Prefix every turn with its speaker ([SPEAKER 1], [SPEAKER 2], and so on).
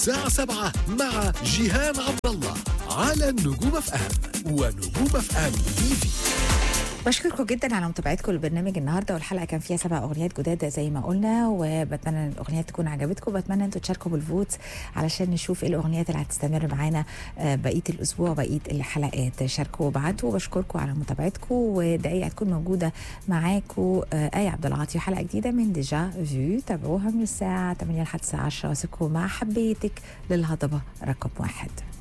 [SPEAKER 1] الساعة 7 مع جيهان عبد الله على النجوم اف ام ونجوم اف ام تي في
[SPEAKER 2] بشكركم جدا على متابعتكم للبرنامج النهارده والحلقه كان فيها سبع اغنيات جداد زي ما قلنا وبتمنى ان الاغنيات تكون عجبتكم بتمنى انتوا تشاركوا بالفوت علشان نشوف ايه الاغنيات اللي هتستمر معانا آه، بقيه الاسبوع بقيه الحلقات شاركوا وابعتوا بشكركم على متابعتكم ودقيقه هتكون موجوده معاكم آه، ايه عبد العاطي حلقه جديده من ديجا فيو تابعوها من الساعه 8 لحد الساعه 10 واسيبكم مع حبيتك للهضبه رقم واحد